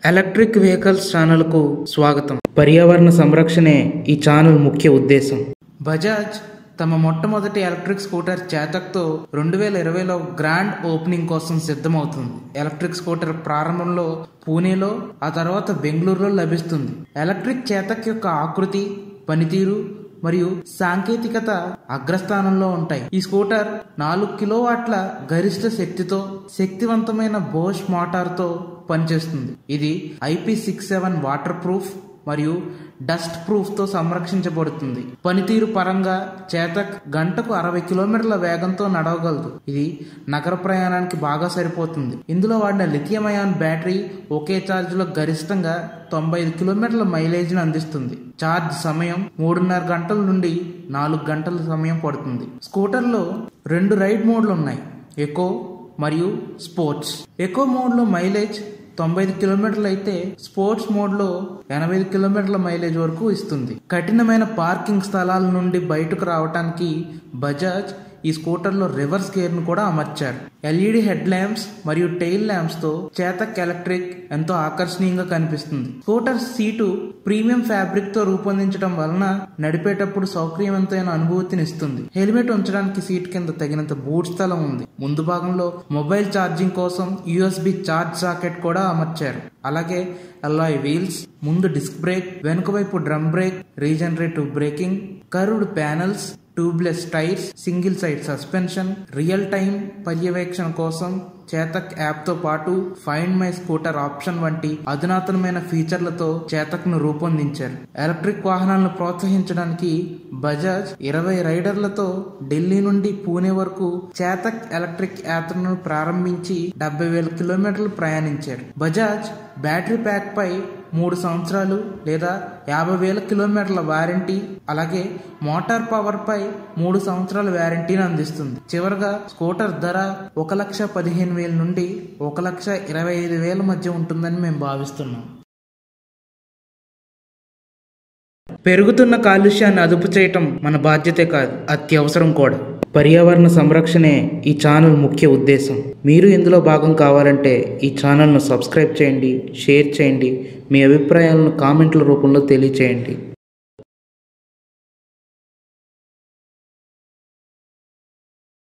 electric vehicles ఛానల్కు స్వాగతం పర్యావరణ సంరక్షణే ఈ ఛానల్ ముఖ్య ఉద్దేశం బజాజ్ తమ మొట్టమొదటి ఎలక్ట్రిక్ స్కూటర్ చేతక్తో రెండు వేల ఇరవైలో గ్రాండ్ ఓపెనింగ్ కోసం సిద్ధమవుతుంది ఎలక్ట్రిక్ స్కూటర్ ప్రారంభంలో పూణేలో ఆ తర్వాత బెంగళూరులో లభిస్తుంది ఎలక్ట్రిక్ చేతక్ యొక్క ఆకృతి పనితీరు మరియు సాంకేతికత అగ్రస్థానంలో ఉంటాయి ఈ స్కూటర్ నాలుగు కిలోవాట్ల గరిష్ట శక్తితో శక్తివంతమైన బోష్ మోటార్తో పనిచేస్తుంది ఇది IP six seven water proof మరియు డస్ట్ ప్రూఫ్ తో సంరక్షించబడుతుంది పనితీరు పరంగా చేతక్ గంటకు అరవై కిలోమీటర్ల వేగంతో నడవగలదు ఇది నగర ప్రయాణానికి బాగా సరిపోతుంది ఇందులో వాడిన లిథియం అయాన్ బ్యాటరీ ఒకే ఛార్జ్ లో గరిష్టంగా తొంభై ఐదు కిలోమీటర్ల మైలేజ్ ని అందిస్తుంది ఛార్జ్ సమయం మూడున్నర గంటల నుండి నాలుగు గంటల సమయం పడుతుంది స్కూటర్లో రెండు రైడ్ మోడ్లు ఉన్నాయి ఎకో మరియు స్పోర్ట్స్ ఎకో మోడ్లో మైలేజ్ తొంభై ఐదు కిలోమీటర్లు అయితే స్పోర్ట్స్ మోడ్లో ఎనభై ఐదు కిలోమీటర్ల మైలేజ్ వరకు ఇస్తుంది కఠినమైన పార్కింగ్ స్థలాల నుండి బయటకు రావడానికి బజాజ్ ఈ స్కూటర్లో రివర్స్ గేర్ ను కూడా అమర్చారు ఎల్ఈడి హెడ్ ల్యాంప్స్ మరియు టెయిల్ ల్యాంప్స్ తో చేతక్ ఎలక్ట్రిక్ ఎంతో ఆకర్షణీయంగా కనిపిస్తుంది స్కూటర్ సీటు ప్రీమియం ఫ్యాబ్రిక్ తో రూపొందించడం వలన నడిపేటప్పుడు సౌకర్యవంతమైన అనుభూతిని ఇస్తుంది హెల్మెట్ ఉంచడానికి సీట్ కింద తగినంత బూట్ స్థలం ఉంది ముందు భాగంలో మొబైల్ ఛార్జింగ్ కోసం యూఎస్బి ఛార్జ్ సాకెట్ కూడా అమర్చారు అలాగే అల్లాయ్ వీల్స్ ముందు డిస్క్ బ్రేక్ వెనుక వైపు drum brake regenerative braking curved panels tubeless tyres single side suspension real time పర్యవేక్షణ కోసం చేతక్ యాప్ తో పాటు ఫైండ్ మై స్కూటర్ ఆప్షన్ వంటి అధునాతనమైన ఫీచర్లతో చేతక్ ను రూపొందించారు ఎలక్ట్రిక్ వాహనాలను ప్రోత్సహించడానికి బజాజ్ ఇరవై రైడర్లతో ఢిల్లీ నుండి పూణే వరకు చేతక్ ఎలక్ట్రిక్ యాత్రను ప్రారంభించి డెబ్బై వేల కిలోమీటర్లు ప్రయాణించారు బజాజ్ బ్యాటరీ ప్యాక్ పై మూడు సంవత్సరాలు లేదా యాభై వేల కిలోమీటర్ల వారంటీ అలాగే మోటార్ పవర్ పై మూడు సంవత్సరాల వారంటీని అందిస్తుంది చివరగా స్కూటర్ ధర ఒక లక్ష పదిహేను వేల నుండి ఒక లక్ష ఇరవై ఐదు వేల మధ్య ఉంటుందని మేము భావిస్తున్నాం పెరుగుతున్న కాలుష్యాన్ని అదుపు చేయటం మన బాధ్యతే కాదు అత్యవసరం కూడా పర్యావరణ సంరక్షణే ఈ ఛానల్ ముఖ్య ఉద్దేశం మీరు ఇందులో భాగం కావాలంటే ఈ ఛానల్ను సబ్స్క్రైబ్ చేయండి షేర్ చేయండి మీ అభిప్రాయాలను కామెంట్ల రూపంలో తెలియచేయండి